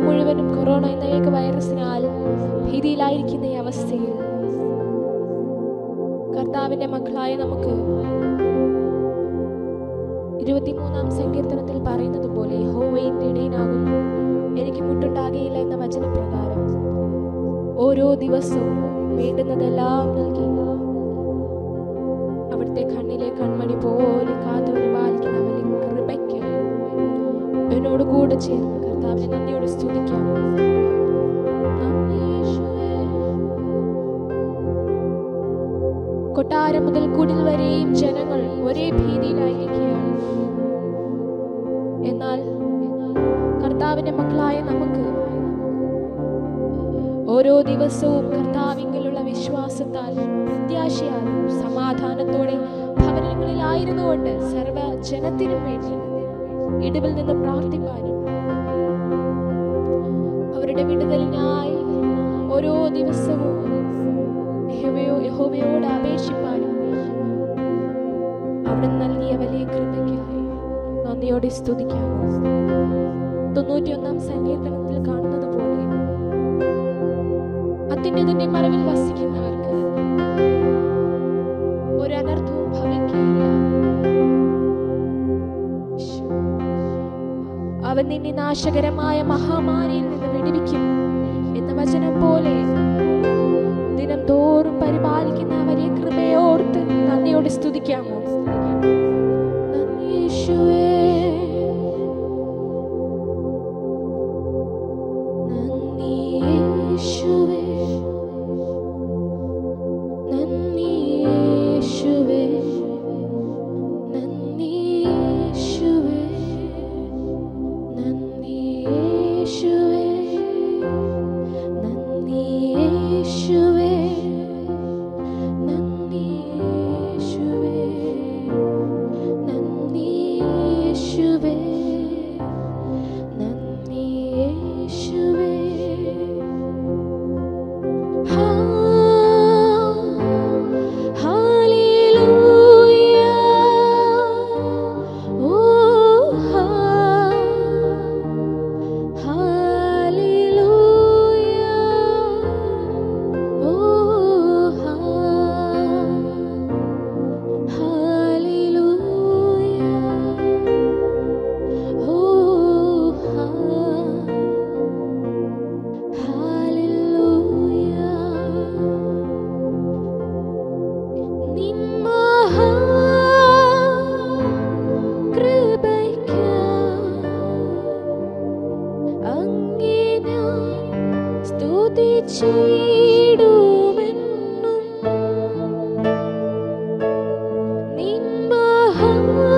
ലോകം മുഴുവനും കൊറോണ എന്ന ഏക വൈറസിനാൽ ഭീതിയിലായിരിക്കുന്ന ഈ അവസ്ഥയിൽ കർത്താവിന്റെ മക്കളായ നമുക്ക് ഇരുപത്തിമൂന്നാം സങ്കീർത്തനത്തിൽ പറയുന്നത് പോലെ ഹോവയുടെ ഇടയനാകുന്നു എനിക്ക് മുട്ടുണ്ടാകുകയില്ല എന്ന വചനപ്രകാരം ഓരോ ദിവസവും വേണ്ടുന്നതെല്ലാം നൽകി അവിടുത്തെ കണ്ണിലെ കൺമണി പോലെ കാത്തു പരിപാലിക്കുന്ന വലിയ കൃപയ്ക്ക് എന്നോട് കൂടെ ചേർന്ന് കർത്താവിനെ നന്ദിയോട് സ്തുതിക്കാം നന്ദി യേശുവേ. കൊട്ടാരം മുതൽ കുടിൽ വരെയും ജനങ്ങൾ ഒരേ ഭീതിയിലായിരിക്കുകയാണ് എന്നാൽ കർത്താവിന്റെ മക്കളായ നമുക്ക് ഓരോ ദിവസവും കർത്താവിങ്കിലുള്ള വിശ്വാസത്താൽ പ്രത്യാശയാലും സമാധാനത്തോടെ ഭവനങ്ങളിലായിരുന്നുകൊണ്ട് സർവ ജനത്തിനും വേണ്ടി ഇടിവിൽ നിന്ന് പ്രാർത്ഥിപ്പാനും അവരുടെ വിടുതലിനായി ഓരോ ദിവസവും യഹോവയോ യഹോവയോട് അപേക്ഷിപ്പാനും അവിടെ നൽകിയ വലിയ കൃപയ്ക്കായി നന്ദിയോടെ സ്തുതിക്കാം തൊണ്ണൂറ്റിയൊന്നാം സങ്കീർത്തനത്തിൽ കാണുന്നത് പോലെ അത്യുന്നതിന്റെ മറവിൽ വസിക്കുന്നവർക്ക് ഒരു അനർത്ഥവും ഭവിക്കുകയില്ല ഈശോ. അവൻ നിന്നെ നാശകരമായ മഹാമാരിയിൽ നിന്ന് വിടുവിക്കും എന്ന വചനം പോലെ ദിനം തോറും പരിപാലിക്കുന്ന വലിയ കൃപയോർത്ത് നന്ദിയോടെ സ്തുതിക്കാമോ നന്ദി യേശുവേ. നന്ദി യേശുവേ. നന്ദി യേശുവേ. നന്ദി യേശുവേ. നന്ദി യേശുവേ. നന്ദി യേശുവേ. നന്ദി യേശുവേ. നന്ദി യേശുവേ. നന്ദി യേശുവേ. ഹാ ഹല്ലേലൂയ ഓ ഹാ ഹല്ലേലൂയ ഓ ഹാ ഹല്ലേലൂയ ഓ ഹാ ഹല്ലേലൂയ നിൻ മഹാ കൃപയ്ക്കായി അങ്ങേ ഞാൻ സ്തുതിച്ചിടുമെന്നും നിൻ മഹാ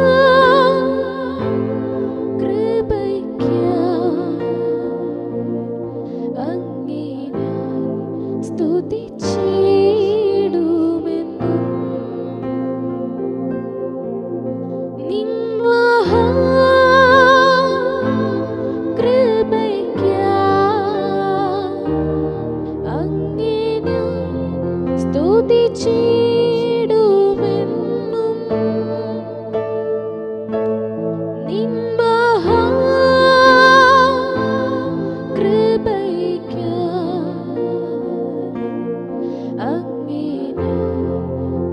കൃപയ്ക്കായി അങ്ങേ ഞാൻ സ്തുതിച്ചിടുമെന്നും നിൻ മഹാ കൃപയ്ക്കായി അങ്ങേ ഞാൻ സ്തുതിച്ചിടുമെന്നും നിൻ മഹാ കൃപയ്ക്കായി അങ്ങേ ഞാൻ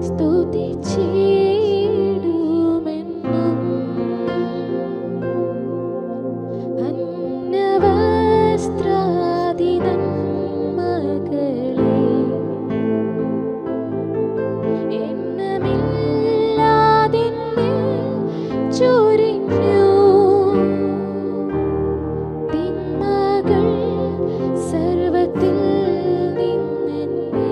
സ്തുതിച്ചിടുമെന്നും അന്നവസ്ത്രാദി നന്മകളെ എണ്ണമില്ലാതിന്മേൽ ചൊരിഞ്ഞു തിന്മകൾ സർവത്തിൽ നിന്നെന്നെ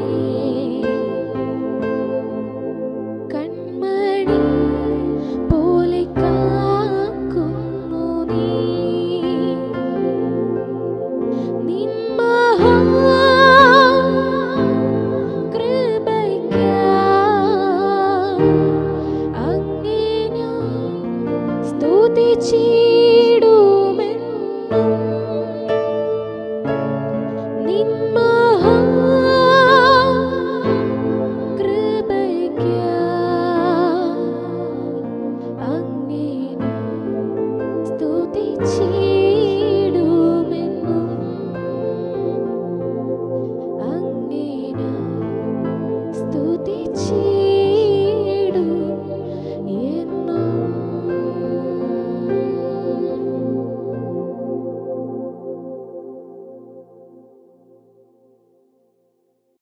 കൺമണി പോലെ കാക്കുന്നു നീ നിൻ മഹാ കൃപയ്ക്കായി അങ്ങേ ഞാൻ സ്തുതിച്ചിടുമെന്നും നിൻ മഹാ കൃപയ്ക്കായി അങ്ങേ ഞാൻ സ്തുതിച്ചിടുമെന്നും